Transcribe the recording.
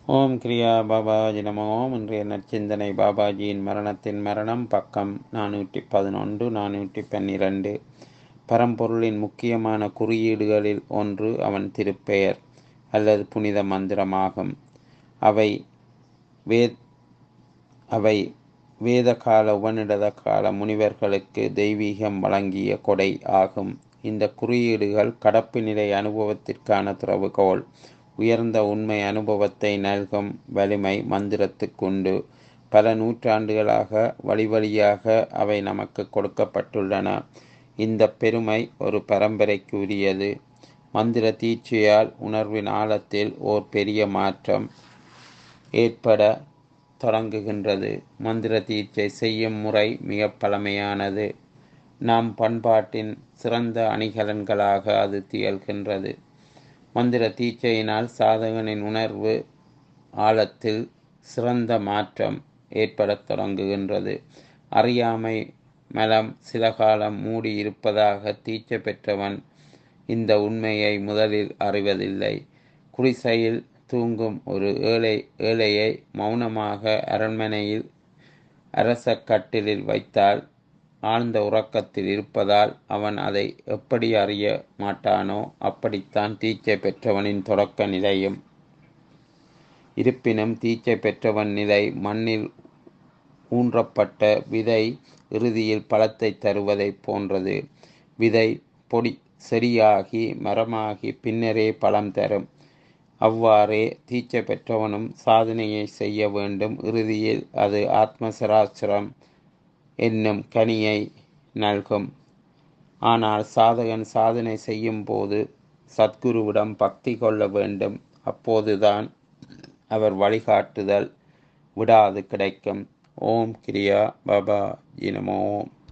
ஓம் கிரியா பாபாஜி நம ஓம் இன்றைய நற்சிந்தனை பாபாஜியின் மரணத்தின் மரணம் பக்கம் நானூற்றி பதினொன்று நானூற்றி பன்னிரண்டு பரம்பொருளின் முக்கியமான குறியீடுகளில் ஒன்று அவன் திருப்பெயர் அல்லது புனித மந்திரமாகும் அவை வே அவை வேத கால உபநிடத கால முனிவர்களுக்கு தெய்வீகம் வழங்கிய கொடை ஆகும் இந்த குறியீடுகள் கடப்பு நிலை அனுபவத்திற்கான திறவுகோல் உயர்ந்த உண்மை அனுபவத்தை நல்கும் வலிமை மந்திரத்துக்குண்டு பல நூற்றாண்டுகளாக வழி வழியாக அவை நமக்கு கொடுக்கப்பட்டுள்ளன இந்த பெருமை ஒரு பரம்பரைக்கு உரியது மந்திர தீட்சையால் உணர்வின் ஆழத்தில் ஓர் பெரிய மாற்றம் ஏற்பட தொடங்குகின்றது மந்திர தீட்சை செய்யும் முறை மிக பழமையானது நாம் பண்பாட்டின் சிறந்த அணிகலன்களாக அது திகழ்கின்றது மந்திர தீட்சையினால் சாதகனின் உணர்வு ஆழத்தில் சிறந்த மாற்றம் ஏற்படத் தொடங்குகின்றது அறியாமை மலம் சில காலம் மூடி இருப்பதாக தீட்சை பெற்றவன் இந்த உண்மையை முதலில் அறிவதில்லை குடிசையில் தூங்கும் ஒரு ஏழை ஏழையை மௌனமாக அரண்மனையில் அரச கட்டிலில் வைத்தால் ஆழ்ந்த உறக்கத்தில் இருப்பதால் அவன் அதை எப்படி அறிய மாட்டானோ அப்படித்தான் தீட்சை பெற்றவனின் தொடக்க நிலையும் இருப்பினும் தீட்சை பெற்றவன் நிலை மண்ணில் ஊன்றப்பட்ட விதை இறுதியில் பழத்தை தருவதை போன்றது விதை பொடி செடியாகி மரமாகி பின்னரே பழம் தரும் அவ்வாறே தீட்சை பெற்றவனும் சாதனையை செய்ய வேண்டும் இறுதியில் அது ஆத்மசராசிரம் என்னும் கனியை நல்கும் ஆனால் சாதகன் சாதனை செய்யும் போது சத்குருவிடம் பக்தி கொள்ள வேண்டும் அப்போதுதான் அவர் வழிகாட்டுதல் விடாது கிடைக்கும் ஓம் கிரியா பாபா இனமோ ஓம்